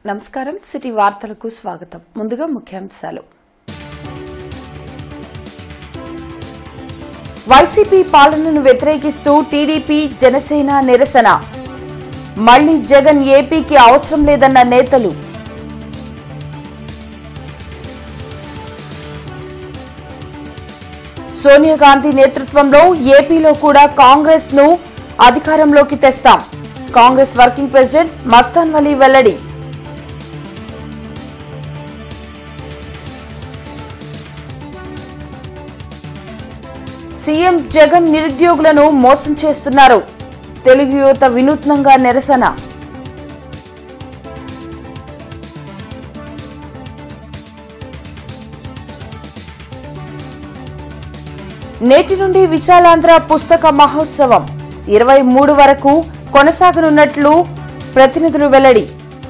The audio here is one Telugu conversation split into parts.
నమస్కారం సిటీ వార్తలకు స్వాగతం ముందుగా ముఖ్యాంశాలు వైసీపీ పాలనను వ్యతిరేకిస్తూ టీడీపీ జనసేన నిరసన మళ్లీ జగన్ ఏపీకి అవసరం లేదన్న నేతలు సోనియా గాంధీ నేతృత్వంలో ఏపీలో కూడా కాంగ్రెస్ ను అధికారంలోకి తెస్తాం కాంగ్రెస్ వర్కింగ్ ప్రెసిడెంట్ మస్తాన్ వలీ వెల్లడి సీఎం జగన్ నిరుద్యోగులను మోసం చేస్తున్నారు తెలుగు యువత వినూత్నంగా నిరసన నేటి నుండి విశాలాంధ్ర పుస్తక మహోత్సవం ఇరవై మూడు వరకు కొనసాగనున్నట్లు ప్రతినిధులు వెల్లడి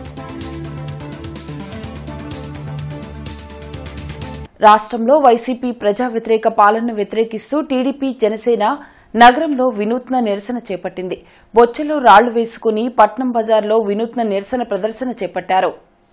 రాష్ట్రంలో వైసీపీ ప్రజా వ్యతిరేక పాలనను వ్యతిరేకిస్తూ టీడీపీ జనసేన నగరంలో వినూత్న నిరసన చేపట్టింది బొచ్చెలో రాళ్లు వేసుకుని పట్నం బజార్లో వినూత్న నిరసన ప్రదర్శన చేపట్టారు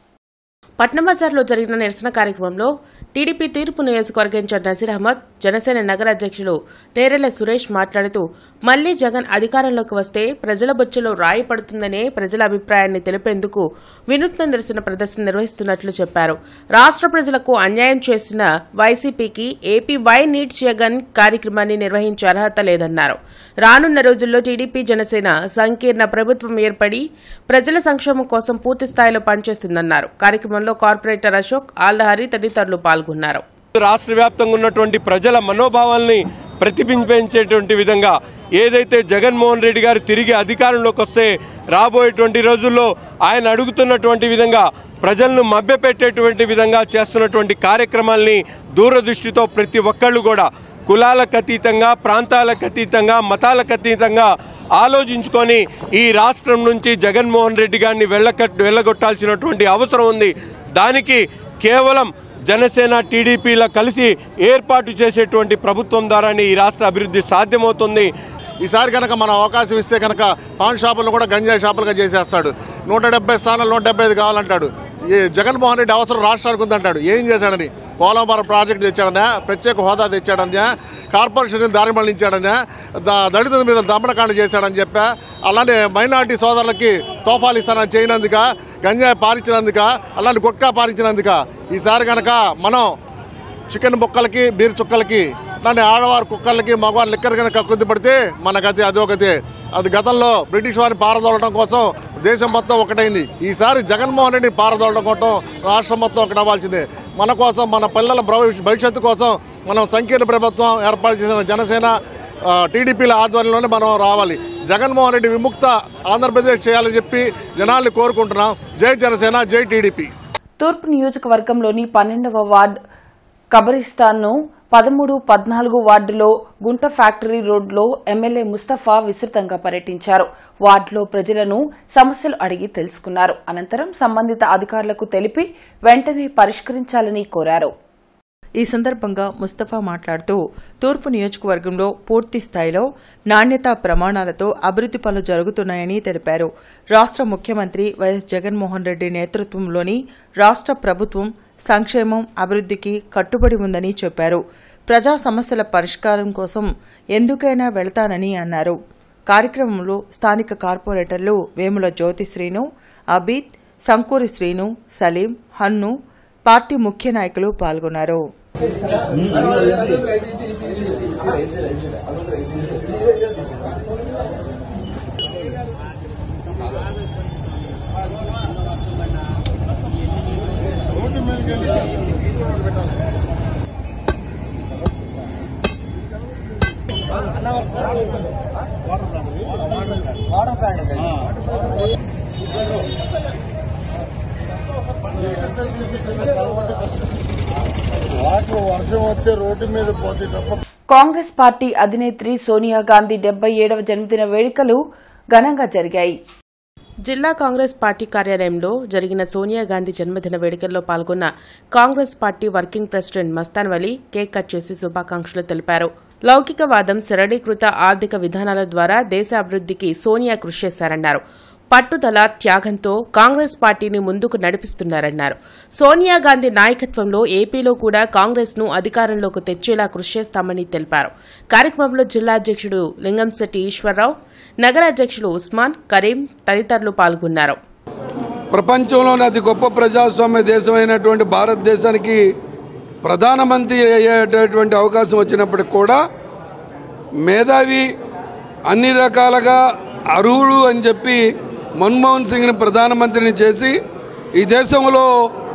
పట్నం బజార్లో జరిగిన నిరసన కార్యక్రమంలో టీడీపీ తీర్పు నియోజకవర్గ ఇన్ఛార్జ్ నసీర్ అహ్మద్ జనసేన నగర అధ్యక్షులు నేరెల సురేష్ మాట్లాడుతూ మళ్లీ జగన్ అధికారంలోకి వస్తే ప్రజల బొచ్చులో రాయి పడుతుందనే ప్రజల అభిప్రాయాన్ని తెలిపేందుకు వినూత్న నిరసన ప్రదర్శన నిర్వహిస్తున్నట్లు చెప్పారు రాష్ట్ర ప్రజలకు అన్యాయం చేసిన వైసీపీకి ఏపీ వై నీడ్స్ జగన్ కార్యక్రమాన్ని నిర్వహించే అర్హత లేదన్నారు రానున్న రోజుల్లో టీడీపీ జనసేన సంకీర్ణ ప్రభుత్వం ఏర్పడి ప్రజల సంక్షేమం కోసం పూర్తి స్థాయిలో పనిచేస్తుందన్నారు కార్యక్రమంలో కార్పొరేటర్ అశోక్ ఆల్దహరి తదితరులు పాల్గొన్నారు రాష్ట్ర వ్యాప్తంగా ఉన్నటువంటి ప్రజల మనోభావాల్ని ప్రతిబింబించేటువంటి విధంగా ఏదైతే జగన్మోహన్ రెడ్డి గారు తిరిగి అధికారంలోకి వస్తే రాబోయేటువంటి రోజుల్లో ఆయన అడుగుతున్నటువంటి విధంగా ప్రజలను మభ్యపెట్టేటువంటి విధంగా చేస్తున్నటువంటి కార్యక్రమాల్ని దూరదృష్టితో ప్రతి ఒక్కళ్ళు కూడా కులాలకు అతీతంగా ప్రాంతాలకు అతీతంగా మతాలకు అతీతంగా ఆలోచించుకొని ఈ రాష్ట్రం నుంచి జగన్మోహన్ రెడ్డి గారిని వెళ్ళకట్ వెళ్ళగొట్టాల్సినటువంటి అవసరం ఉంది దానికి కేవలం జనసేన టీడీపీల కలిసి ఏర్పాటు చేసేటువంటి ప్రభుత్వం ద్వారానే ఈ రాష్ట్ర అభివృద్ధి సాధ్యమవుతుంది ఈసారి కనుక మనం అవకాశం ఇస్తే కనుక పాన్ షాపులను కూడా గంజాయి షాపులుగా చేసేస్తాడు నూట డెబ్బై స్థానాలు నూట డెబ్బై ఐదు కావాలంటాడు ఈ జగన్మోహన్ రెడ్డి అవసరం రాష్ట్రానికి ఉందంటాడు ఏం చేశాడని పోలవరం ప్రాజెక్టు తెచ్చాడనే ప్రత్యేక హోదా తెచ్చాడని కార్పొరేషన్ దారి మళ్లించాడని ద- దళితుల మీద దమనకాండ చేశాడని చెప్పా అలానే మైనార్టీ సోదరులకి తోఫాలు ఇస్తానని చేయనందుక గంజాయి పారించినందుక అలాంటి గుట్కా పారించినందుక ఈసారి కనుక మనం చికెన్ ముక్కలకి బీర్ చుక్కలకి దాన్ని ఆడవారు కుక్కలకి మగవారు లిక్కర్ కనుక కుద్ది పడితే మన గతి అదో గతి అది గతంలో బ్రిటిష్ వారిని పారదోలడం కోసం దేశం మొత్తం ఒకటైంది ఈసారి జగన్మోహన్ రెడ్డిని పారదోలడం కోసం రాష్ట్రం మొత్తం ఒకటి అవ్వాల్సిందే మన కోసం మన పిల్లల భవిష్య- భవిష్యత్తు కోసం మనం సంకీర్ణ ప్రభుత్వం ఏర్పాటు చేసిన జనసేన ఆ, టీడీపీల ఆధ్వర్యంలోనే మనం రావాలి జగన్మోహన్ రెడ్డి విముక్త ఆంధ్రప్రదేశ్ చేయాలని చెప్పి జనాల్ని కోరుకుంటున్నాం జై జనసేన జై టీడీపీ తూర్పు నియోజకవర్గంలోని పన్నెండవ వార్డు కబరిస్తాన్ను పదమూడు పద్నాలుగు వార్డులో గుంట ఫ్యాక్టరీ రోడ్లో ఎమ్మెల్యే ముస్తఫా విస్తృతంగా పర్యటించారు వార్డులో ప్రజలను సమస్యలు అడిగి తెలుసుకున్నారు అనంతరం సంబంధిత అధికారులకు తెలిపి వెంటనే పరిష్కరించాలని కోరారు ఈ సందర్భంగా ముస్తఫా మాట్లాడుతూ తూర్పు నియోజకవర్గంలో పూర్తి స్థాయిలో నాణ్యతా ప్రమాణాలతో అభివృద్ది పనులు జరుగుతున్నాయని తెలిపారు రాష్ట్ర ముఖ్యమంత్రి వైఎస్ జగన్మోహన్ రెడ్డి నేతృత్వంలోని రాష్ట్ర ప్రభుత్వం సంక్షేమం అభివృద్దికి కట్టుబడి ఉందని చెప్పారు ప్రజా సమస్యల పరిష్కారం కోసం ఎందుకైనా వెళతానని అన్నారు కార్యక్రమంలో స్థానిక కార్పొరేటర్లు వేముల జ్యోతి శ్రీను అబీద్ సంకూరి శ్రీను సలీం హన్ను పార్టీ ముఖ్య నాయకులు పాల్గొన్నారు వాటర్ వర్షం వస్తే రోడ్డు మీద పోతే తప్ప కాంగ్రెస్ పార్టీ అధినేత్రి సోనియా గాంధీ డెబ్బై ఏడవ జన్మదిన వేడుకలు ఘనంగా జరిగాయి జిల్లా కాంగ్రెస్ పార్టీ కార్యాలయంలో జరిగిన సోనియా గాంధీ జన్మదిన వేడుకల్లో పాల్గొన్న Congress party working president Mastan Vali cake cut చేసి శుభాకాంక్షలు తెలిపారు లౌకికవాదం సరళీకృత ఆర్థిక విధానాల ద్వారా దేశ అభివృద్ధికి సోనియా కృషి చేశారన్నారు పట్టుదల త్యాగంతో కాంగ్రెస్ పార్టీని ముందుకు నడిపిస్తున్నారన్నారు సోనియా గాంధీ నాయకత్వంలో ఏపీలో కూడా కాంగ్రెస్ ను అధికారంలోకి తెచ్చేలా కృషి చేస్తామని తెలిపారు కార్యక్రమంలో జిల్లా అధ్యక్షుడు లింగంశెట్టి ఈశ్వరరావు నగర అధ్యక్షులు ఉస్మాన్ కరీం తదితరులు పాల్గొన్నారు ప్రపంచంలోని అతి గొప్ప ప్రజాస్వామ్య దేశమైనటువంటి భారతదేశానికి ప్రధానమంత్రి అయ్యేటటువంటి అవకాశం వచ్చినప్పటికి కూడా మేధావి అన్ని రకాలుగా అర్హుడు అని చెప్పి మన్మోహన్ సింగ్ని ప్రధానమంత్రిని చేసి ఈ దేశంలో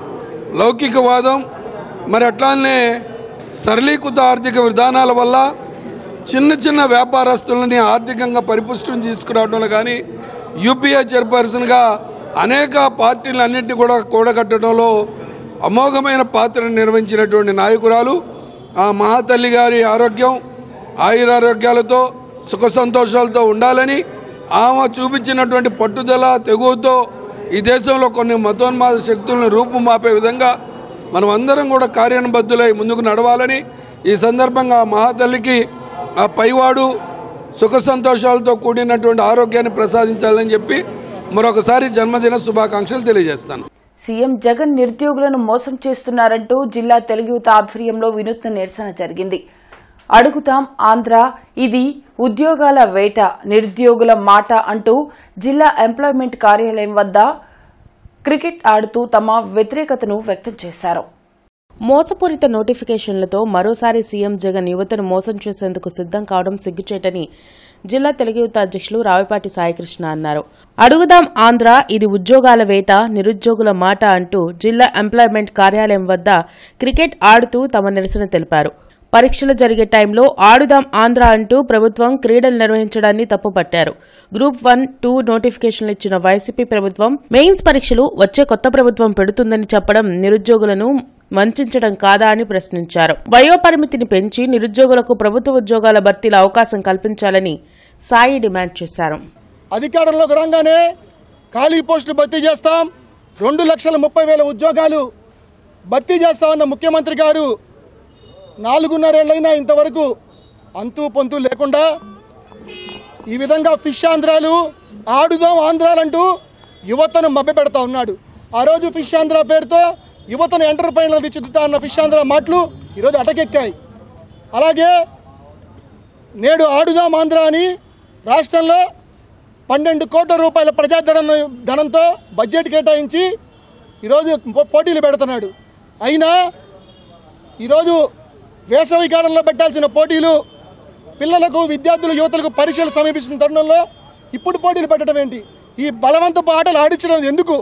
లౌకికవాదం మరి అట్లానే సరళీకృత ఆర్థిక విధానాల వల్ల చిన్న చిన్న వ్యాపారస్తులని ఆర్థికంగా పరిపుష్టం తీసుకురావడంలో కానీ యూపీఏ చైర్పర్సన్గా అనేక పార్టీలన్నింటినీ కూడా కూడగట్టడంలో అమోఘమైన పాత్రను నిర్వహించినటువంటి నాయకురాలు ఆ మహాతల్లి గారి ఆరోగ్యం ఆయురారోగ్యాలతో సుఖ సంతోషాలతో ఉండాలని ఆమె చూపించినటువంటి పట్టుదల తెగువతో ఈ దేశంలో కొన్ని మతోన్మాద శక్తులను రూపుమాపే విధంగా మనం అందరం కూడా కార్యానుబద్ధులై ముందుకు నడవాలని ఈ సందర్భంగా ఆ మహాతల్లికి ఆ పైవాడు సుఖ సంతోషాలతో కూడినటువంటి ఆరోగ్యాన్ని ప్రసాదించాలని చెప్పి మరొకసారి జన్మదిన శుభాకాంక్షలు తెలియజేస్తాను సీఎం జగన్ నిరుద్యోగులను మోసం చేస్తున్నారంటూ జిల్లా తెలుగు యువత ఆధ్వర్యంలో వినూత్న నిరసన జరిగింది అడుగుతాం ఆంధ్ర ఇది ఉద్యోగాల వేట నిరుద్యోగుల మాట అంటూ జిల్లా ఎంప్లాయ్మెంట్ కార్యాలయం వద్ద క్రికెట్ ఆడుతూ తమ వ్యతిరేకతను వ్యక్తం చేశారు మోసపూరిత నోటిఫికేషన్లతో మరోసారి సీఎం జగన్ యువతను మోసం చేసేందుకు సిద్దం కావడం సిగ్గుచేటని జిల్లా తెలుగు యువత అధ్యక్షులు రావిపాటి సాయికృష్ణ అన్నారు అడుగుదాం ఆంధ్ర ఇది ఉద్యోగాల వేట నిరుద్యోగుల మాట అంటూ జిల్లా ఎంప్లాయ్మెంట్ కార్యాలయం వద్ద క్రికెట్ ఆడుతూ తమ నిరసన తెలిపారు పరీక్షలు జరిగే టైంలో ఆడుదాం ఆంధ్ర అంటూ ప్రభుత్వం క్రీడలు నిర్వహించడాన్ని తప్పుపట్టారు గ్రూప్ వన్ టూ నోటిఫికేషన్లు ఇచ్చిన వైసీపీ ప్రభుత్వం మెయిన్స్ పరీక్షలు వచ్చే కొత్త ప్రభుత్వం పెడుతుందని చెప్పడం నిరుద్యోగులను వంచడం కాదా అని ప్రశ్నించారు వయోపరిమితిని పెంచి నిరుద్యోగులకు ప్రభుత్వ ఉద్యోగాల భర్తీల అవకాశం కల్పించాలని సాయి డిమాండ్ చేశారు అధికారంలోకి రాగానే ఖాళీ పోస్టులు భర్తీ చేస్తాం రెండు లక్షల ముప్పై వేల ఉద్యోగాలు భర్తీ చేస్తామన్న ముఖ్యమంత్రి గారు నాలుగున్నరేళ్ళైనా ఇంతవరకు అంతు పొంతు లేకుండా ఈ విధంగా ఫిష్ ఆంధ్రాలు ఆడుదాం ఆంధ్రాలంటూ యువతను మభ్యపెడతా ఉన్నాడు ఆ రోజు ఫిష్ ఆంధ్ర పేరుతో యువతను ఎంటర్ప్రైన్లో తీర్చిదిద్దా అన్న ఫిష్ ఆంధ్ర మాటలు ఈరోజు అటకెక్కాయి అలాగే నేడు ఆడుదాం ఆంధ్ర అని రాష్ట్రంలో పన్నెండు కోట్ల రూపాయల ప్రజాధనం ధనంతో బడ్జెట్ కేటాయించి ఈరోజు పో- పోటీలు పెడుతున్నాడు అయినా ఈరోజు వేసవి కాలంలో పెట్టాల్సిన పోటీలు పిల్లలకు విద్యార్థులు యువతలకు పరీక్షలు సమీపిస్తున్న తరుణంలో ఇప్పుడు పోటీలు పెట్టడం ఏంటి ఈ బలవంతపు ఆటలు ఆడించడం ఎందుకు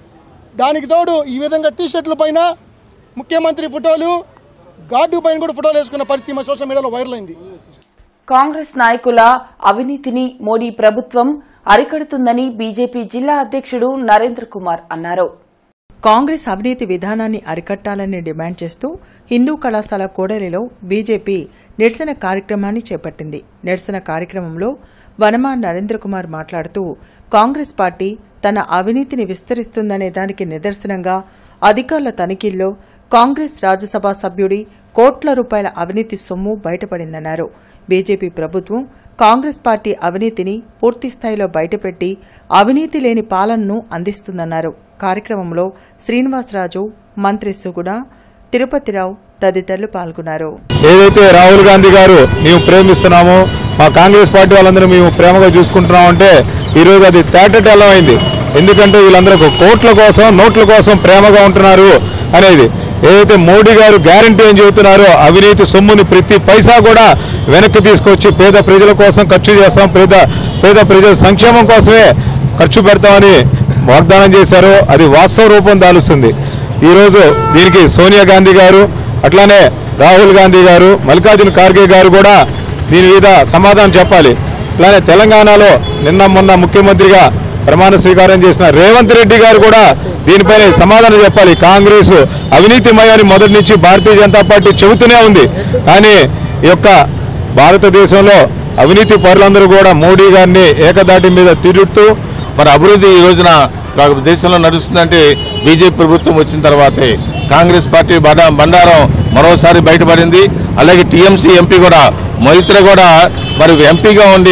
దానికి తోడు ఈ విధంగా టీ షర్ట్ల పైన ముఖ్యమంత్రి ఫోటోలు గార్డు పైన కూడా ఫోటోలు వేసుకున్న పరిస్థితి మా సోషల్ మీడియాలో వైరల్ అయింది కాంగ్రెస్ నాయకుల అవినీతిని మోడీ ప్రభుత్వం అరికడుతుందని బీజేపీ జిల్లా అధ్యక్షుడు నరేంద్ర కుమార్ అన్నారు కాంగ్రెస్ అవినీతి విధానాన్ని అరికట్టాలని డిమాండ్ చేస్తూ హిందూ కళాశాల కోడలిలో బీజేపీ నిరసన కార్యక్రమాన్ని చేపట్టింది నిరసన కార్యక్రమంలో వనమా నరేంద్ర కుమార్ మాట్లాడుతూ కాంగ్రెస్ పార్టీ తన అవినీతిని విస్తరిస్తుందనే దానికి నిదర్శనంగా అధికారుల తనిఖీల్లో కాంగ్రెస్ రాజ్యసభ సభ్యుడి కోట్ల రూపాయల అవినీతి సొమ్ము బయటపడిందన్నారు బీజేపీ ప్రభుత్వం కాంగ్రెస్ పార్టీ అవినీతిని పూర్తి స్థాయిలో బయటపెట్టి అవినీతి లేని పాలనను అందిస్తుందన్నారు కార్యక్రమంలో శ్రీనివాసరాజు మంత్రి సుగుణ తిరుపతిరావు తదితరులు పాల్గొన్నారు ఏదైతే రాహుల్ గాంధీ గారు మేము ప్రేమిస్తున్నామో మా కాంగ్రెస్ పార్టీ వాళ్ళందరూ మేము ప్రేమగా చూసుకుంటున్నాం అంటే ఈరోజు అది తేటటెల్లం అయింది ఎందుకంటే వీళ్ళందరూ కోట్ల కోసం నోట్ల కోసం ప్రేమగా ఉంటున్నారు అనేది ఏదైతే మోడీ గారు గ్యారంటీ అని చెబుతున్నారో అవినీతి సొమ్ముని ప్రతి పైసా కూడా వెనక్కి తీసుకొచ్చి పేద ప్రజల కోసం ఖర్చు చేస్తాం పేద పేద ప్రజల సంక్షేమం కోసమే ఖర్చు పెడతామని వాగ్దానం చేశారు అది వాస్తవ రూపం దాలుస్తుంది ఈరోజు దీనికి సోనియా గాంధీ గారు అట్లానే రాహుల్ గాంధీ గారు మల్లికార్జున ఖార్గే గారు కూడా దీని మీద సమాధానం చెప్పాలి అలానే తెలంగాణలో నిన్న మొన్న ముఖ్యమంత్రిగా ప్రమాణ స్వీకారం చేసిన రేవంత్ రెడ్డి గారు కూడా దీనిపైన సమాధానం చెప్పాలి కాంగ్రెస్ అవినీతిమయాన్ని మొదటి నుంచి భారతీయ జనతా పార్టీ చెబుతూనే ఉంది కానీ ఈ యొక్క భారతదేశంలో అవినీతి పరులందరూ కూడా మోడీ గారిని ఏకదాటి మీద తిరుగుతూ మరి అభివృద్ధి ఈ రోజున నాకు దేశంలో నడుస్తుందంటే బీజేపీ ప్రభుత్వం వచ్చిన తర్వాతే కాంగ్రెస్ పార్టీ బడా బండారం మరోసారి బయటపడింది అలాగే టీఎంసీ ఎంపీ కూడా మైత్రి కూడా మరి ఎంపీగా ఉండి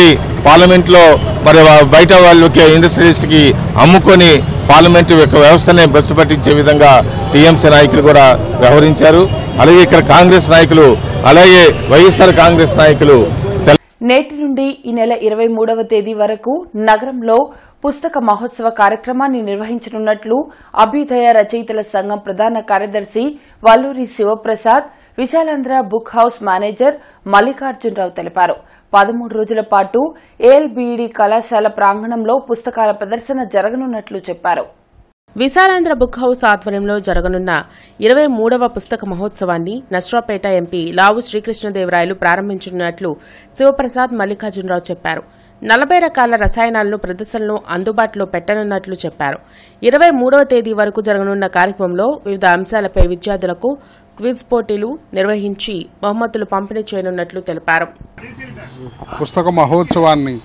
పార్లమెంట్లో మరి వా- బయట వాళ్ళకి ఇండస్ట్రియలిస్ట్కి అమ్ముకొని పార్లమెంట్ యొక్క వ్యవస్థనే బస్సు పట్టించే విధంగా టీఎంసీ నాయకులు కూడా వ్యవహరించారు అలాగే ఇక్కడ కాంగ్రెస్ నాయకులు అలాగే వైఎస్ఆర్ కాంగ్రెస్ నాయకులు తెల- నేటి నుండి ఈ నెల ఇరవై మూడవ తేదీ వరకు నగరంలో పుస్తక మహోత్సవ కార్యక్రమాన్ని నిర్వహించనున్నట్లు అభ్యుదయ రచయితల సంఘం ప్రధాన కార్యదర్శి Valluri Sivaprasad Visalandhra book house manager Mallikarjunarao తెలిపారు పదమూడు రోజుల పాటు ఏఎల్బీఈడి కళాశాల ప్రాంగణంలో పుస్తకాల ప్రదర్శన జరగనున్నట్లు చెప్పారు విశాలాంధ్ర బుక్ హౌస్ ఆధ్వర్యంలో జరగనున్న ఇరవై మూడవ పుస్తక మహోత్సవాన్ని నస్రాపేట ఎంపీ లావు శ్రీకృష్ణదేవరాయలు ప్రారంభించనున్నట్లు శివప్రసాద్ మల్లికార్జునరావు చెప్పారు నలభై రకాల రసాయనాలను ప్రదర్శనలో అందుబాటులో పెట్టనున్నట్లు చెప్పారు ఇరవై మూడవ తేదీ వరకు జరగనున్న కార్యక్రమంలో వివిధ అంశాలపై విద్యార్థులకు క్విజ్ పోటీలు నిర్వహించి బహుమతులు పంపిణీ చేయనున్నట్లు తెలిపారు పుస్తక మహోత్సవాన్ని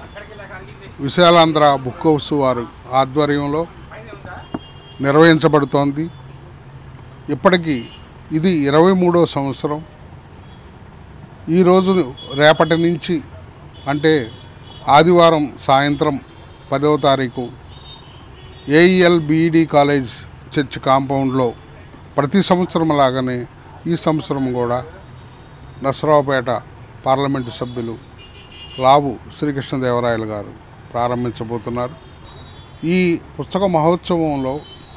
విశాలాంధ్ర బుక్ హౌస్ వారు ఆధ్వర్యంలో నిర్వహించబడుతోంది ఇప్పటికీ ఇది ఇరవై మూడో సంవత్సరం ఈరోజు రేపటి నుంచి అంటే ఆదివారం సాయంత్రం పదవ తారీఖు ఏఈఎల్ బీఈడి కాలేజ్ చర్చ్ కాంపౌండ్లో ప్రతి సంవత్సరం లాగానే ఈ సంవత్సరం కూడా నసరావుపేట పార్లమెంటు సభ్యులు లావు శ్రీకృష్ణదేవరాయలు గారు ప్రారంభించబోతున్నారు ఈ పుస్తక మహోత్సవంలో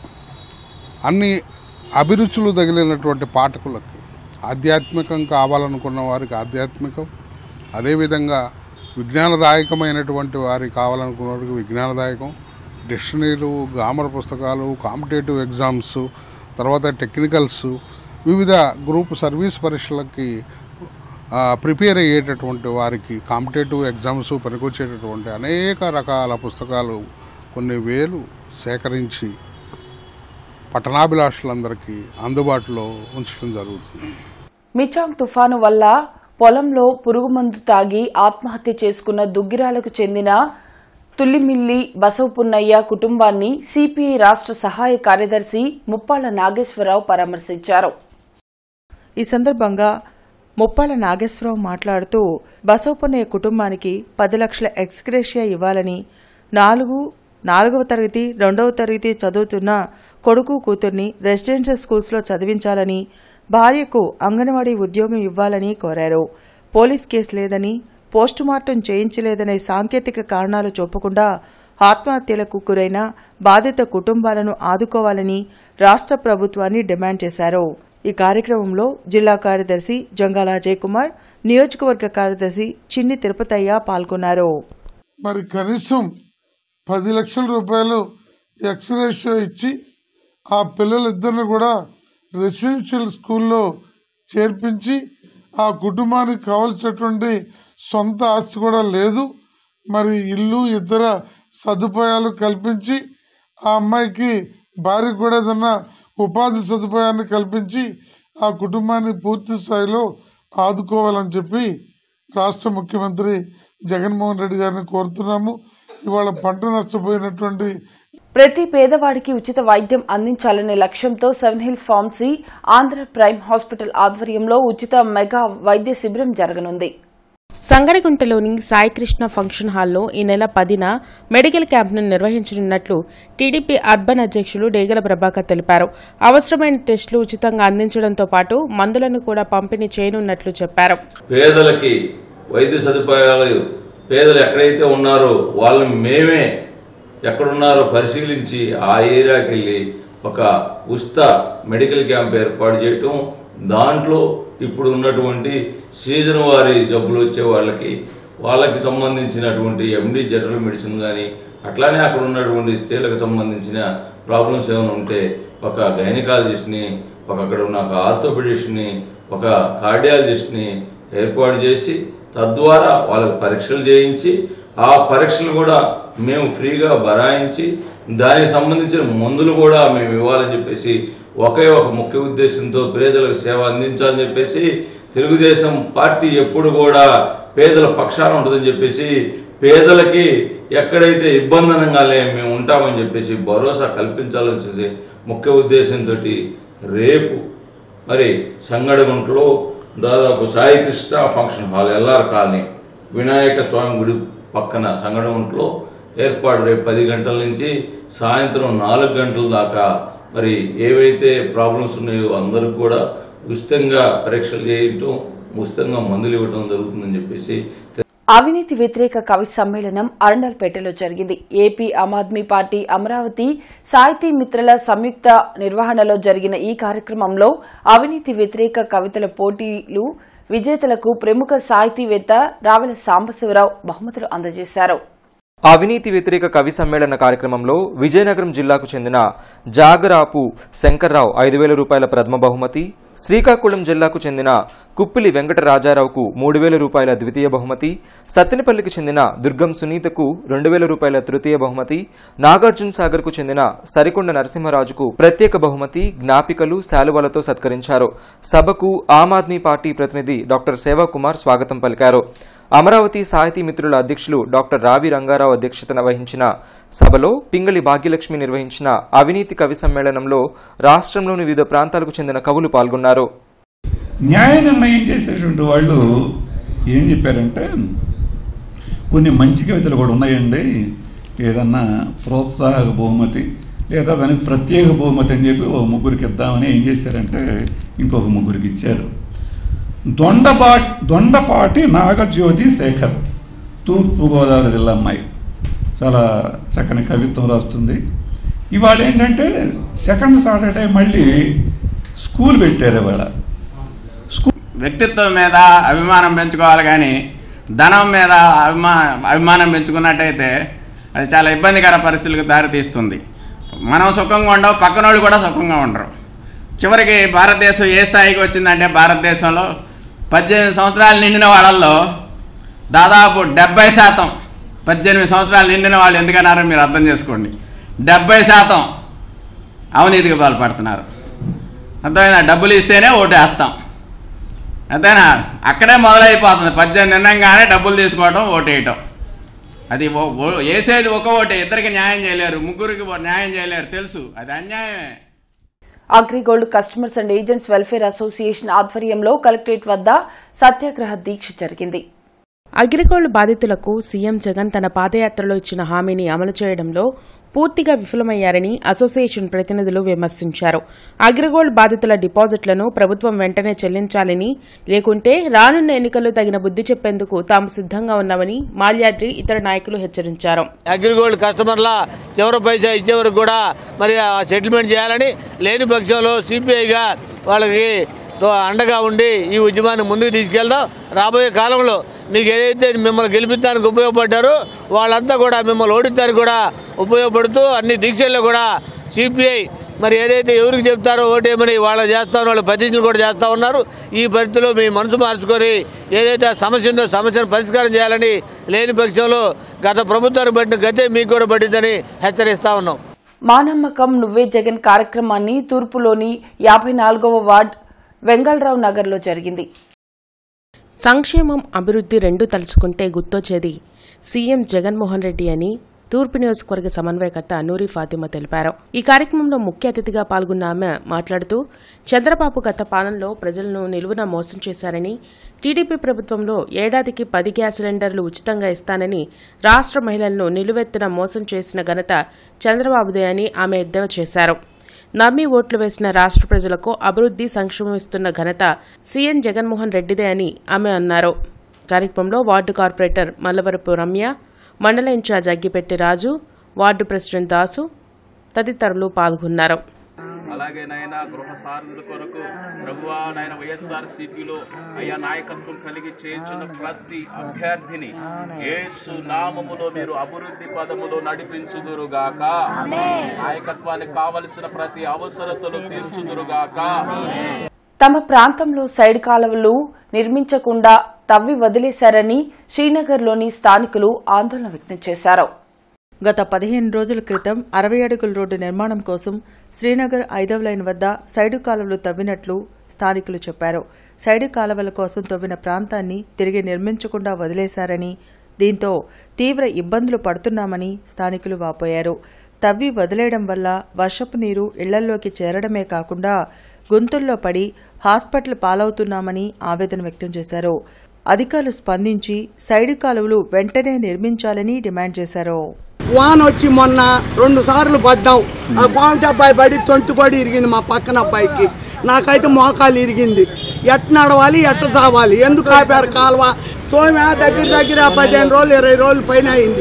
అన్ని అభిరుచులు తగిలినటువంటి పాఠకులకు ఆధ్యాత్మికం కావాలనుకున్న వారికి ఆధ్యాత్మికం అదేవిధంగా విజ్ఞానదాయకమైనటువంటి వారికి కావాలనుకున్న వారికి విజ్ఞానదాయకం డిక్షనరీలు గ్రామర్ పుస్తకాలు కాంపిటేటివ్ ఎగ్జామ్స్ తర్వాత టెక్నికల్స్ వివిధ గ్రూప్ సర్వీస్ పరీక్షలకి ఆ, ప్రిపేర్ అయ్యేటటువంటి వారికి కాంపిటేటివ్ ఎగ్జామ్స్ పనికొచ్చేటటువంటి అనేక రకాల పుస్తకాలు కొన్ని వేలు సేకరించి పట్టణాభిలాషులందరికీ అందుబాటులో ఉంచడం జరుగుతుంది మిచాంగ్ తుఫాను వల్ల పొలంలో పురుగుమందు తాగి ఆత్మహత్య చేసుకున్న దుగ్గిరాలకు చెందిన తుల్లిమిల్లి బసవపున్నయ్య కుటుంబాన్ని సిపిఐ రాష్ట్ర సహాయ కార్యదర్శి ముప్పాళ్ల నాగేశ్వరరావు పరామర్శించారు ఈ సందర్భంగా ముప్పాల నాగేశ్వరరావు మాట్లాడుతూ బసవపున్నయ్య కుటుంబానికి పది లక్షల ఎక్స్గ్రేషియా ఇవ్వాలని నాలుగు నాలుగవ తరగతి రెండవ తరగతి చదువుతున్న కొడుకు కూతుర్ని రెసిడెన్షియల్ స్కూల్స్లో చదివించాలని భార్యకు అంగన్వాడీ ఉద్యోగం ఇవ్వాలని కోరారు పోలీస్ కేసు లేదని పోస్టుమార్టం చేయించలేదనే సాంకేతిక కారణాలు చూపకుండా ఆత్మహత్యలకు గురైన బాధిత కుటుంబాలను ఆదుకోవాలని రాష్ట్ర ప్రభుత్వాన్ని డిమాండ్ చేశారు ఈ కార్యక్రమంలో జిల్లా కార్యదర్శి జంగాల జయకుమార్ నియోజకవర్గ కార్యదర్శి చిన్ని తిరుపతయ్య పాల్గొన్నారు మరి కనీసం పది లక్షల రూపాయలు ఎక్స్రేషియో ఇచ్చి ఆ పిల్లలిద్దరిని కూడా రెసిడెన్షియల్ స్కూల్లో చేర్పించి ఆ కుటుంబానికి కావలసినటువంటి సొంత ఆస్తి కూడా లేదు మరి ఇల్లు ఇతర సదుపాయాలు కల్పించి ఆ అమ్మాయికి భార్యకు కూడా ఏదన్నా ఉపాధి సదుపాయాన్ని కల్పించి ఆ కుటుంబాన్ని పూర్తి స్థాయిలో ఆదుకోవాలని చెప్పి రాష్ట్ర ముఖ్యమంత్రి జగన్మోహన్ రెడ్డి గారిని కోరుతున్నాము ఇవాళ పంట నష్టపోయినటువంటి ప్రతి పేదవాడికి ఉచిత వైద్యం అందించాలనే లక్ష్యంతో seven hills pharmacy Andhra prime hospital ఆధ్వర్యంలో ఉచిత మెగా వైద్య శిబిరం జరగనుంది సంగడిగుంటలోని సాయికృష్ణ ఫంక్షన్ హాల్లో ఈ నెల పదిన మెడికల్ క్యాంప్ను నిర్వహించనున్నట్లు టీడీపీ అర్బన్ అధ్యక్షులు డేగల ప్రభాకర్ తెలిపారు అవసరమైన టెస్టులు ఉచితంగా అందించడంతో పాటు మందులను కూడా పంపిణీ చేయనున్నట్లు చెప్పారు పేదలకి వైద్య సదుపాయాలు పేదలు ఎక్కడైతే ఉన్నారో వాళ్ళని మేమే ఎక్కడున్నారో పరిశీలించి ఆ ఏరియాకి వెళ్ళి ఒక ఉచిత మెడికల్ క్యాంప్ ఏర్పాటు చేయటం దాంట్లో ఇప్పుడు ఉన్నటువంటి సీజన్ వారి జబ్బులు వచ్చే వాళ్ళకి వాళ్ళకి సంబంధించినటువంటి ఎండి జనరల్ మెడిసిన్ కానీ అట్లానే అక్కడ ఉన్నటువంటి స్త్రీలకు సంబంధించిన ప్రాబ్లమ్స్ ఏమైనా ఉంటే ఒక గైనకాలజిస్ట్ని ఒక అక్కడ ఉన్న ఒక ఆర్థోపెడిస్ట్ని ఒక కార్డియాలజిస్ట్ని ఏర్పాటు చేసి తద్వారా వాళ్ళకి పరీక్షలు చేయించి ఆ పరీక్షలు కూడా మేము ఫ్రీగా బరాయించి దానికి సంబంధించిన మందులు కూడా మేము ఇవ్వాలని చెప్పేసి ఒకే ఒక ముఖ్య ఉద్దేశంతో ప్రజలకు సేవ అందించాలని చెప్పేసి తెలుగుదేశం పార్టీ ఎప్పుడు కూడా పేదల పక్షాన ఉంటుందని చెప్పేసి పేదలకి ఎక్కడైతే ఇబ్బందనంగా లే మేము ఉంటామని చెప్పేసి భరోసా కల్పించాలని చెప్పేసి ముఖ్య ఉద్దేశంతో రేపు మరి సంగడగుంటలో దాదాపు Sai Krishna function hall LR colony Vinayaka స్వామి గుడి పక్కన సంగడంలో ఏర్పాటు రేపు పది గంటల నుంచి సాయంత్రం నాలుగు గంటల దాకా మరి ఏవైతే ప్రాబ్లమ్స్ ఉన్నాయో అందరికి కూడా ఉచితంగా పరీక్షలు చేయటం ఉచితంగా మందులు ఇవ్వటం జరుగుతుందని చెప్పేసి అవినీతి వ్యతిరేక కవి సమ్మేళనం అరండల్పేటలో జరిగింది ఏపీ ఆమ్ ఆద్మీ పార్టీ అమరావతి సాహితీ మిత్రుల సంయుక్త నిర్వహణలో జరిగిన ఈ కార్యక్రమంలో అవినీతి వ్యతిరేక కవితల పోటీలు విజేతలకు ప్రముఖ సాహితీవేత్త రావెల సాంబశివరావు బహుమతులు అందజేశారు అవినీతి వ్యతిరేక కవి సమ్మేళన కార్యక్రమంలో విజయనగరం జిల్లాకు చెందిన జాగరాపు శంకర్రావు ఐదు వేల రూపాయల ప్రథమ బహుమతి శ్రీకాకుళం జిల్లాకు చెందిన కుప్పిలి వెంకట రాజారావుకు మూడు వేల రూపాయల ద్వితీయ బహుమతి సత్తెనపల్లికి చెందిన దుర్గం సునీతకు రెండు వేల రూపాయల తృతీయ బహుమతి నాగార్జున సాగర్కు చెందిన సరికొండ నరసింహరాజుకు ప్రత్యేక బహుమతి జ్ఞాపికలు శాలువలతో సత్కరించారు సభకు ఆమ్ ఆద్మీ పార్టీ ప్రతినిధి డాక్టర్ సేవాకుమార్ స్వాగతం పలికారు అమరావతి సాహితీ మిత్రుల అధ్యక్షులు డాక్టర్ రావి రంగారావు అధ్యక్షతన వహించిన సభలో పింగళి భాగ్యలక్ష్మి నిర్వహించిన అవినీతి కవి సమ్మేళనంలో రాష్ట్రంలోని వివిధ ప్రాంతాలకు చెందిన కవులు పాల్గొన్నారు న్యాయ నిర్ణయం చేసేటువంటి వాళ్ళు ఏం చెప్పారంటే కొన్ని మంచి కవితలు కూడా ఉన్నాయండి ఏదన్నా ప్రోత్సాహక బహుమతి లేదా దానికి ప్రత్యేక బహుమతి అని చెప్పి ఓ ముగ్గురికి ఇద్దామని ఏం చేశారంటే ఇంకొక ముగ్గురికి ఇచ్చారు దొండపా దొండపాటి నాగజ్యోతి శేఖర్ తూర్పుగోదావరి జిల్లా అమ్మాయి చాలా చక్కని కవిత్వం రాస్తుంది ఇవాళ ఏంటంటే సెకండ్ సాటర్డే మళ్ళీ స్కూల్ పెట్టారు ఇవాళ వ్యక్తిత్వం మీద అభిమానం పెంచుకోవాలి కానీ ధనం మీద అభిమా అభిమానం పెంచుకున్నట్టయితే అది చాలా ఇబ్బందికర పరిస్థితులకు దారితీస్తుంది మనం సుఖంగా ఉండవు పక్కన వాళ్ళు కూడా సుఖంగా ఉండరు చివరికి భారతదేశం ఏ స్థాయికి వచ్చిందంటే భారతదేశంలో పద్దెనిమిది సంవత్సరాలు నిండిన వాళ్ళల్లో దాదాపు డెబ్బై శాతం పద్దెనిమిది సంవత్సరాలు నిండిన వాళ్ళు ఎందుకన్నారో మీరు అర్థం చేసుకోండి డెబ్బై శాతం అవినీతికి పాల్పడుతున్నారు అంతేనా డబ్బులు ఇస్తేనే ఓటు వేస్తాం అంతేనా అక్కడే మొదలైపోతుంది పద్దెనిమిది నిండంగానే డబ్బులు తీసుకోవడం ఓటు వేయటం అది ఓ- ఓ- వేసేది ఒక ఓటే ఇద్దరికి న్యాయం చేయలేరు ముగ్గురికి న్యాయం చేయలేరు తెలుసు అది అన్యాయమే Agrigold customers and agents welfare association ఆధ్వర్యంలో కలెక్టరేట్ వద్ద సత్యాగ్రహ దీక్ష జరిగింది అగ్రిగోల్డ్ బాధితులకు సీఎం జగన్ తన పాదయాత్రలో ఇచ్చిన హామీని అమలు చేయడంలో పూర్తిగా విఫలమయ్యారని అసోసియేషన్ ప్రతినిధులు విమర్శించారు అగ్రిగోల్డ్ బాధితుల డిపాజిట్లను ప్రభుత్వం వెంటనే చెల్లించాలని లేకుంటే రానున్న ఎన్నికల్లో తగిన బుద్ధి చెప్పేందుకు తాము సిద్ధంగా ఉన్నామని మాల్యాద్రి ఇతర నాయకులు హెచ్చరించారు అగ్రిగోల్డ్ కస్టమర్ల చివరి పైసా ఇచ్చే వరకు కూడా మరి ఆ సెటిల్మెంట్ చేయాలని లేని పక్షంలో సిపిఐగా వాళ్ళకి తో అండగా ఉండి ఈ ఉద్యమాన్ని ముందుకు తీసుకెళ్దాం రాబోయే కాలంలో మీకు ఏదైతే మిమ్మల్ని గెలిపించడానికి ఉపయోగపడ్డారో వాళ్ళంతా కూడా మిమ్మల్ని ఓడించడానికి కూడా ఉపయోగపడుతూ అన్ని దీక్షల్లో కూడా సిపిఐ మరి ఏదైతే ఎవరికి చెప్తారో ఓటేమని వాళ్ళు చేస్తా ఉన్న వాళ్ళు ప్రతిజ్ఞలు కూడా చేస్తూ ఉన్నారు ఈ పరిస్థితిలో మీ మనసు మార్చుకొని ఏదైతే ఆ సమస్య ఉందో సమస్యను పరిష్కారం చేయాలని లేని పక్షంలో గత ప్రభుత్వాన్ని పట్టిన గతే మీకు కూడా పట్టిందని హెచ్చరిస్తా ఉన్నాం మా నమ్మకం నువ్వే జగన్ కార్యక్రమాన్ని తూర్పులోని యాభై నాలుగవ వార్డ్ వెంగళరావు నగర్లో జరిగింది సంక్షేమం అభివృద్ధి రెండు తలుచుకుంటే గుర్తొచ్చేది సీఎం జగన్మోహన్ రెడ్డి అని తూర్పు నియోజకవర్గ సమన్వయకర్త నూరి ఫాతిమా తెలిపారు ఈ కార్యక్రమంలో ముఖ్య అతిథిగా పాల్గొన్న ఆమె మాట్లాడుతూ చంద్రబాబు గత పాలనలో ప్రజలను నిలువున మోసం చేశారని టీడీపీ ప్రభుత్వంలో ఏడాదికి పది గ్యాస్ సిలిండర్లు ఉచితంగా ఇస్తానని రాష్ట్ర మహిళలను నిలువెత్తున మోసం చేసిన ఘనత చంద్రబాబుదే అని ఆమె ఎద్దేవా చేశారు నమ్మి ఓట్లు వేసిన రాష్ట్ర ప్రజలకు అభివృద్ధి సంక్షేమం ఇస్తున్న ఘనత సీఎం జగన్మోహన్ రెడ్డిదే అని ఆమె అన్నారు కార్యక్రమంలో వార్డు కార్పొరేటర్ మల్లవరపు రమ్య మండల ఇన్ఛార్జ్ అగ్గిపెట్టి రాజు వార్డు ప్రెసిడెంట్ దాసు తదితరులు పాల్గొన్నారు అలాగే నాయన గృహ సారథుల కొరకు ప్రభువా నాయన వైఎస్ఆర్ సిపిలో అయ్యా నాయకత్వం కలిగి చేయించిన ప్రతి అభ్యర్థిని యేసు నామములో మీరు అభివృద్ధి పదములో నడిపించుదురుగాక నాయకత్వానికి కావలసిన ప్రతి అవసరతలు తీర్చుదురుగాక తమ ప్రాంతంలో సైడ్ కాలువలు నిర్మించకుండా తవ్వి వదిలేశారని శ్రీనగర్లోని స్థానికులు ఆందోళన వ్యక్తం చేశారు గత పదిహేను రోజుల క్రితం అరవై అడుగుల రోడ్డు నిర్మాణం కోసం శ్రీనగర్ ఐదవ లైన్ వద్ద సైడు కాలువలు తవ్వినట్లు స్థానికులు చెప్పారు సైడు కాలువల కోసం తవ్విన ప్రాంతాన్ని తిరిగి నిర్మించకుండా వదిలేశారని దీంతో తీవ్ర ఇబ్బందులు పడుతున్నామని స్థానికులు వాపోయారు తవ్వి వదిలేయడం వల్ల వర్షపు నీరు ఇళ్లల్లోకి చేరడమే కాకుండా గుంతుల్లో పడి హాస్పిటల్ పాలవుతున్నామని ఆవేదన వ్యక్తం చేశారు అధికారులు స్పందించి సైడ్ కాలువలు వెంటనే నిర్మించాలని డిమాండ్ చేశారు వాన వచ్చి మొన్న రెండు సార్లు పడ్డాం ఆ పాయింట్ అబ్బాయి పడి తొంటి పడి ఇరిగింది మా పక్కన అబ్బాయికి నాకైతే మోకాలు ఇరిగింది ఎట్ నడవాలి ఎట్ట చావాలి ఎందుకు ఆపారు కాలువ తోమే దగ్గర దగ్గర పదిహేను రోజులు ఇరవై రోజులు పైన అయింది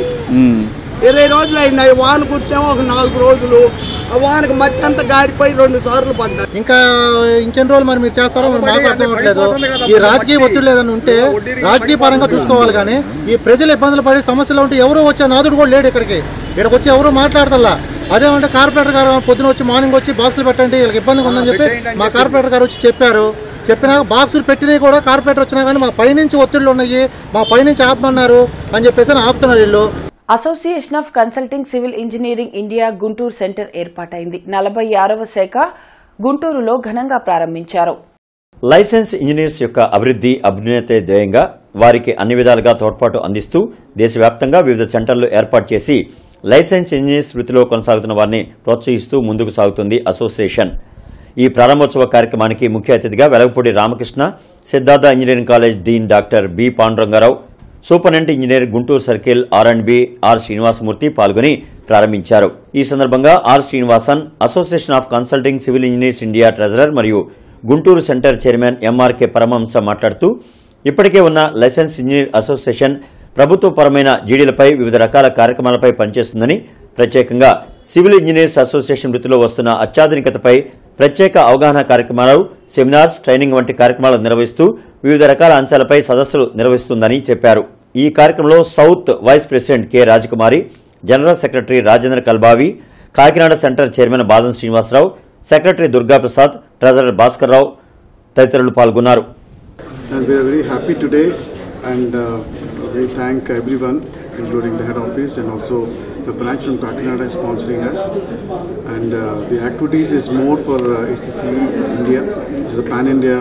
ఇరవై రోజులు అయింది అవి వాన కురిసేమో ఒక నాలుగు రోజులు ఆ వానకు మట్టి అంతా గారిపోయి రెండు సార్లు పడ్డాయి ఇంకా ఇంకెన్ని రోజులు మరి మీరు చేస్తారో మరి మాకు అర్థం అవ్వట్లేదు ఈ రాజకీయ ఒత్తిడి లేదని ఉంటే రాజకీయ పరంగా చూసుకోవాలి కానీ ఈ ప్రజలు ఇబ్బందులు పడి సమస్యలు ఉంటే ఎవరో వచ్చే నాదుడు కూడా లేడు ఇక్కడికి ఇక్కడికి వచ్చి ఎవరో మాట్లాడతల్లా అదేమంటే కార్పొరేటర్ గారు పొద్దున వచ్చి మార్నింగ్ వచ్చి బాక్సులు పెట్టండి వీళ్ళకి ఇబ్బందిగా ఉందని చెప్పి మా కార్పొరేటర్ గారు వచ్చి చెప్పారు చెప్పినాక బాక్సులు పెట్టినవి కూడా కార్పొరేటర్ వచ్చినా కానీ మా పైనుంచి ఒత్తిళ్ళు ఉన్నాయి మా పైనుంచి ఆపమన్నారు అని చెప్పేసి అని ఆపుతున్నారు వీళ్ళు association of consulting civil engineering India Guntur centre ఏర్పాటైంది నలభై ఆరవ శాఖ గుంటూరులో ఘనంగా ప్రారంభించారు లైసెన్స్ ఇంజనీర్స్ యొక్క అభివృద్ధి అభ్యున్నతే ధ్యేయంగా వారికి అన్ని విధాలుగా తోడ్పాటు అందిస్తూ దేశవ్యాప్తంగా వివిధ సెంటర్లు ఏర్పాటు చేసి లైసెన్స్ ఇంజనీర్స్ వృత్తిలో కొనసాగుతున్న వారిని ప్రోత్సహిస్తూ ముందుకు సాగుతుంది అసోసియేషన్ ఈ ప్రారంభోత్సవ కార్యక్రమానికి ముఖ్య అతిథిగా Velagapudi Ramakrishna Siddhartha engineering college dean doctor B Pandurangarao superintendent engineer Guntur circle R and B R Srinivasamurthy పాల్గొని ప్రారంభించారు ఈ సందర్భంగా R Srinivasan association of consulting civil engineers India treasurer మరియు Guntur centre chairman MRK Paramahamsa మాట్లాడుతూ ఇప్పటికే ఉన్న లైసెన్స్ ఇంజనీర్ అసోసియేషన్ ప్రభుత్వపరమైన జీడీలపై వివిధ రకాల కార్యక్రమాలపై పనిచేస్తుందని ప్రత్యేకంగా సివిల్ ఇంజనీర్స్ అసోసియేషన్ వృత్తిలో వస్తున్న అత్యాధునికతపై ప్రత్యేక అవగాహన కార్యక్రమాలు సెమినార్స్ ట్రైనింగ్ వంటి కార్యక్రమాలు నిర్వహిస్తూ వివిధ రకాల అంశాలపై సదస్సులు నిర్వహిస్తుందని చెప్పారు ఈ కార్యక్రమంలో south vice president K Rajakumari general secretary Rajendra Kalbavi Kakinada centre chairman Badam Srinivasarao secretary Durgaprasad treasurer Bhaskar Rao తదితరులు పాల్గొన్నారు And we are very happy today and uh, we thank everyone, including the head office and also the branch from Kakinada is sponsoring us. And uh, the activities is more for uh, ACC India. This is a pan-India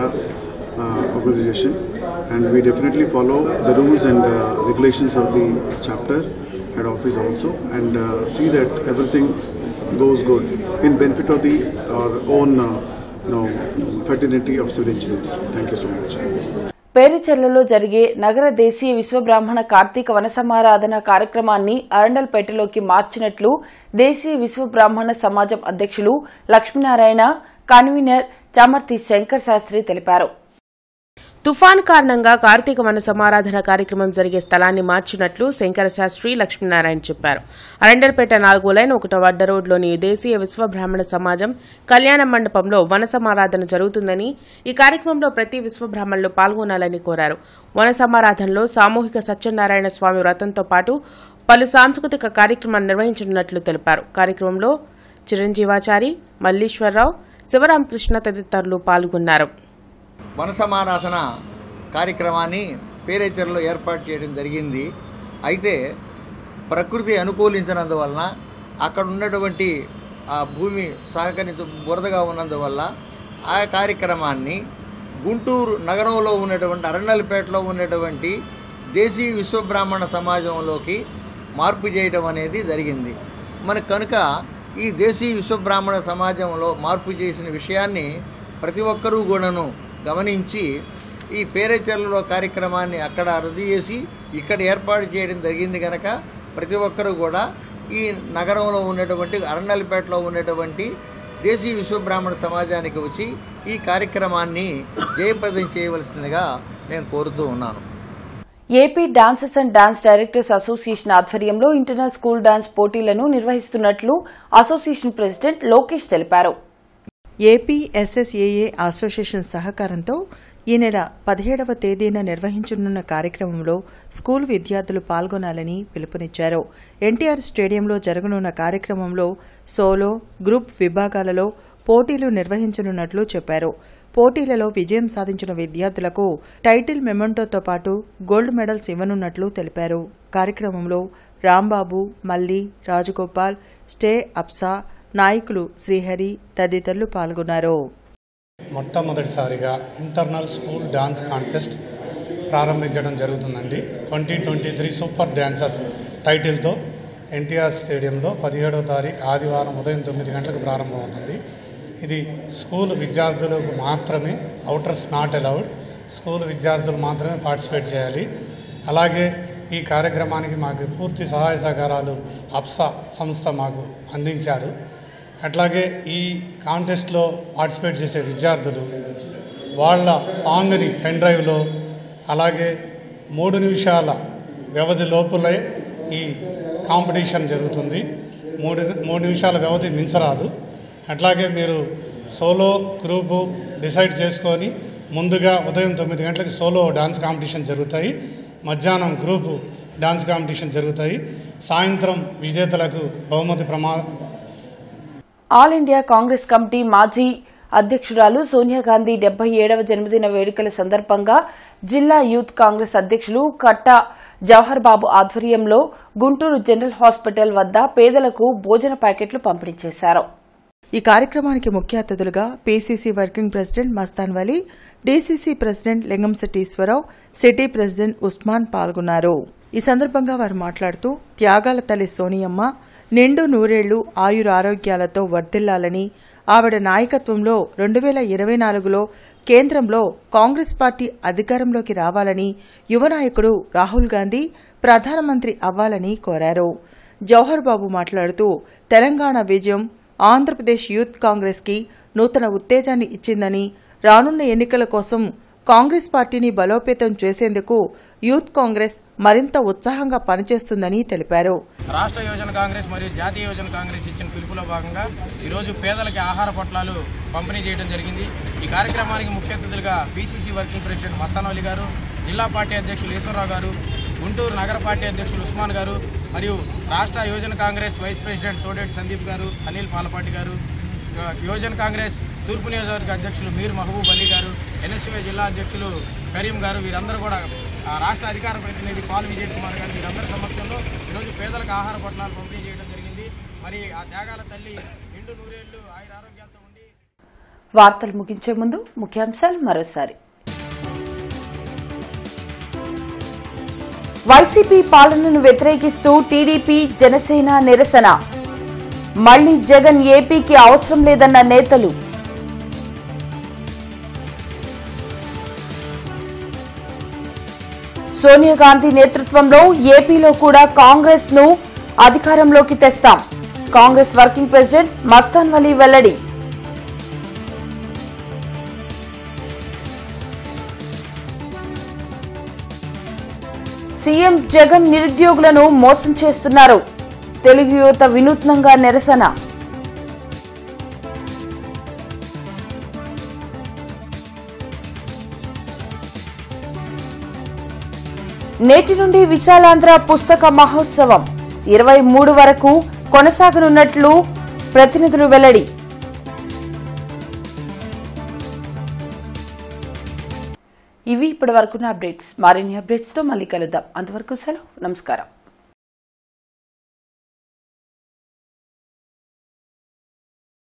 uh, organization and we definitely follow the rules and uh, regulations of the chapter head office also and uh, see that everything goes good in benefit of the our own uh, you know, fraternity of civil engineers. Thank you so much. పేరుచెర్లలో జరిగే నగర దేశీయ విశ్వబ్రాహ్మణ కార్తీక వన సమారాధన కార్యక్రమాన్ని అరండల్పేటలోకి మార్చినట్లు దేశీయ విశ్వబ్రాహ్మణ సమాజం అధ్యక్షులు లక్ష్మీనారాయణ కన్వీనర్ చామర్తి శంకర్ శాస్త్రి తెలిపారు తుఫాన్ కారణంగా కార్తీక వన సమారాధన కార్యక్రమం జరిగే స్థలాన్ని మార్చినట్లు శంకర శాస్త్రి లక్ష్మీనారాయణ చెప్పారు అరండర్పేట నాలుగో లైన్ ఒకటో అడ్డ రోడ్లోని దేశీయ విశ్వబ్రాహ్మణ సమాజం కళ్యాణ మండపంలో వన సమారాధన జరుగుతుందని ఈ కార్యక్రమంలో ప్రతి విశ్వబ్రాహ్మణులు పాల్గొనాలని కోరారు వన సమారాధనలో సామూహిక సత్యనారాయణ స్వామి వ్రతంతో పాటు పలు సాంస్కృతిక కార్యక్రమాలు నిర్వహించనున్నట్లు తెలిపారు కార్యక్రమంలో చిరంజీవాచారి మల్లీశ్వరరావు శివరామకృష్ణ తదితరులు పాల్గొన్నారు వన సమారాధన కార్యక్రమాన్ని పేరేచర్లో ఏర్పాటు చేయడం జరిగింది అయితే ప్రకృతి అనుకూలించినందువలన అక్కడ ఉన్నటువంటి ఆ భూమి సహకరించ బురదగా ఉన్నందువల్ల ఆ కార్యక్రమాన్ని గుంటూరు నగరంలో ఉన్నటువంటి అరణ్యలపేటలో ఉన్నటువంటి దేశీ విశ్వబ్రాహ్మణ సమాజంలోకి మార్పు చేయడం అనేది జరిగింది మనకు కనుక ఈ దేశీ విశ్వబ్రాహ్మణ సమాజంలో మార్పు చేసిన విషయాన్ని ప్రతి ఒక్కరూ కూడాను గమనించి ఈ పేరేచర్లలో కార్యక్రమాన్ని అక్కడ రద్దు చేసి ఇక్కడ ఏర్పాటు చేయడం జరిగింది కనుక ప్రతి ఒక్కరూ కూడా ఈ నగరంలో ఉన్నటువంటి అరణ్యలపేటలో ఉన్నటువంటి దేశీ విశ్వబ్రాహ్మణ సమాజానికి వచ్చి ఈ కార్యక్రమాన్ని జయప్రదం చేయవలసిందిగా నేను కోరుతూ ఉన్నాను AP dancers and dance directors association ఆధ్వర్యంలో ఇంటర్నల్ స్కూల్ డాన్స్ పోటీలను నిర్వహిస్తున్నట్లు అసోసియేషన్ ప్రెసిడెంట్ లోకేష్ తెలిపారు ఏపీ ఎస్ఎస్ఏఏ అసోసియేషన్ సహకారంతో ఈ నెల పదిహేడవ తేదీన నిర్వహించనున్న కార్యక్రమంలో స్కూల్ విద్యార్థులు పాల్గొనాలని పిలుపునిచ్చారు ఎన్టీఆర్ స్టేడియంలో జరగనున్న కార్యక్రమంలో సోలో గ్రూప్ విభాగాలలో పోటీలు నిర్వహించనున్నట్లు చెప్పారు పోటీలలో విజయం సాధించిన విద్యార్థులకు టైటిల్ మెమెంటోతో పాటు గోల్డ్ మెడల్స్ ఇవ్వనున్నట్లు తెలిపారు కార్యక్రమంలో రాంబాబు మల్లి రాజగోపాల్ స్టే అప్సా నాయకులు శ్రీహరి తదితరులు పాల్గొన్నారు మొట్టమొదటిసారిగా ఇంటర్నల్ స్కూల్ డాన్స్ కాంటెస్ట్ ప్రారంభించడం జరుగుతుందండి twenty twenty three super dancers టైటిల్తో ఎన్టీఆర్ స్టేడియంలో పదిహేడవ తారీఖు ఆదివారం ఉదయం తొమ్మిది గంటలకు ప్రారంభమవుతుంది ఇది స్కూల్ విద్యార్థులకు మాత్రమే అవుటర్స్ నాట్ అలౌడ్ స్కూల్ విద్యార్థులు మాత్రమే పార్టిసిపేట్ చేయాలి అలాగే ఈ కార్యక్రమానికి మాకు పూర్తి సహాయ సహకారాలు అప్సా సంస్థ మాకు అందించారు అట్లాగే ఈ కాంటెస్ట్లో పార్టిసిపేట్ చేసే విద్యార్థులు వాళ్ళ సాంగ్ని పెన్ డ్రైవ్లో అలాగే మూడు నిమిషాల వ్యవధి లోపలే ఈ కాంపిటీషన్ జరుగుతుంది మూడు మూడు నిమిషాల వ్యవధి మించరాదు అట్లాగే మీరు సోలో గ్రూపు డిసైడ్ చేసుకొని ముందుగా ఉదయం తొమ్మిది గంటలకు సోలో డాన్స్ కాంపిటీషన్ జరుగుతాయి మధ్యాహ్నం గ్రూపు డాన్స్ కాంపిటీషన్ జరుగుతాయి సాయంత్రం విజేతలకు బహుమతి ప్రమా ఆల్ ఇండియా కాంగ్రెస్ కమిటీ మాజీ అధ్యక్షురాలు సోనియా గాంధీ డెబ్బై ఏడవ జన్మదిన వేడుకల సందర్భంగా జిల్లా యూత్ కాంగ్రెస్ అధ్యక్షులు కట్ట జవహర్ బాబు ఆధ్వర్యంలో గుంటూరు జనరల్ హాస్పిటల్ వద్ద పేదలకు భోజన ప్యాకెట్లు పంపిణీ చేశారు ఈ కార్యక్రమానికి ముఖ్య అతిథులుగా PCC working president Mastan Vali DCC president Lingamsetti Eswararao city president Usman పాల్గొన్నారు ఈ సందర్భంగా వారు మాట్లాడుతూ త్యాగాల తల్లి సోనియమ్మ నిండు నూరేళ్లు ఆయురారోగ్యాలతో వర్ధిల్లాలని ఆవిడ నాయకత్వంలో రెండు వేల ఇరవై నాలుగులో కేంద్రంలో కాంగ్రెస్ పార్టీ అధికారంలోకి రావాలని యువ నాయకుడు రాహుల్ గాంధీ ప్రధానమంత్రి అవ్వాలని కోరారు జవహర్ బాబు మాట్లాడుతూ తెలంగాణ విజయం ఆంధ్రప్రదేశ్ యూత్ కాంగ్రెస్కి నూతన ఉత్తేజాన్ని ఇచ్చిందని రానున్న ఎన్నికల కోసం కాంగ్రెస్ పార్టీని బలోపేతం చేసేందుకు యూత్ కాంగ్రెస్ మరింత ఉత్సాహంగా పనిచేస్తుందని తెలిపారు రాష్ట్ర యోజన కాంగ్రెస్ మరియు జాతీయ యోజన కాంగ్రెస్ ఇచ్చిన పిలుపులో భాగంగా ఈరోజు పేదలకి ఆహార పొట్లాలు పంపిణీ చేయడం జరిగింది ఈ కార్యక్రమానికి ముఖ్య అతిథులుగా పీసీసీ వర్కింగ్ ప్రెసిడెంట్ మస్తానవలి గారు జిల్లా పార్టీ అధ్యక్షులు ఈశ్వరరావు గారు గుంటూరు నగర పార్టీ అధ్యక్షులు ఉస్మాన్ గారు మరియు రాష్ట్ర యోజన కాంగ్రెస్ వైస్ ప్రెసిడెంట్ తోడేటి సందీప్ గారు అనిల్ పాలపాటి గారు యువజన కాంగ్రెస్ తూర్పు నియోజకవర్గ అధ్యక్షులు మీర్ మహబూబ్ అలీ గారు ఎన్ఎస్యుఐ జిల్లా అధ్యక్షులు కరీం గారు వీరందరూ కూడా ఆ, రాష్ట్ర అధికార ప్రతినిధి పాల్ విజయ్ కుమార్ గారు వీరందరి సమక్షంలో ఈరోజు పేదలకు ఆహార పొట్లాలు పంపిణీ చేయడం జరిగింది మరి ఆ త్యాగాల తల్లి నిండు నూరేళ్లు ఆయుర ఆరోగ్యాలతో ఉండి వార్తలు ముగించే ముందు ముఖ్యాంశాలు మరోసారి వైసీపీ పాలనను వ్యతిరేకిస్తూ టీడీపీ జనసేన నిరసన మళ్లీ జగన్ ఏపీకి అవసరం లేదన్న నేతలు సోనియా గాంధీ నేతృత్వంలో ఏపీలో కూడా కాంగ్రెస్ ను అధికారంలోకి తెస్తాం కాంగ్రెస్ వర్కింగ్ ప్రెసిడెంట్ మస్తాన్ వలీ వెల్లడి సీఎం జగన్ నిరుద్యోగులను మోసం చేస్తున్నారు తెలుగు యువత వినూత్నంగా నిరసన నేటి నుండి విశాలాంధ్ర పుస్తక మహోత్సవం ఇరవై మూడు వరకు కొనసాగనున్నట్లు ప్రతినిధులు వెల్లడి ఇవి ఇప్పటి వరకున్న అప్డేట్స్ మరిన్ని అప్డేట్స్తో మళ్ళీ కలుద్దాం అంతవరకు సెలవు నమస్కారం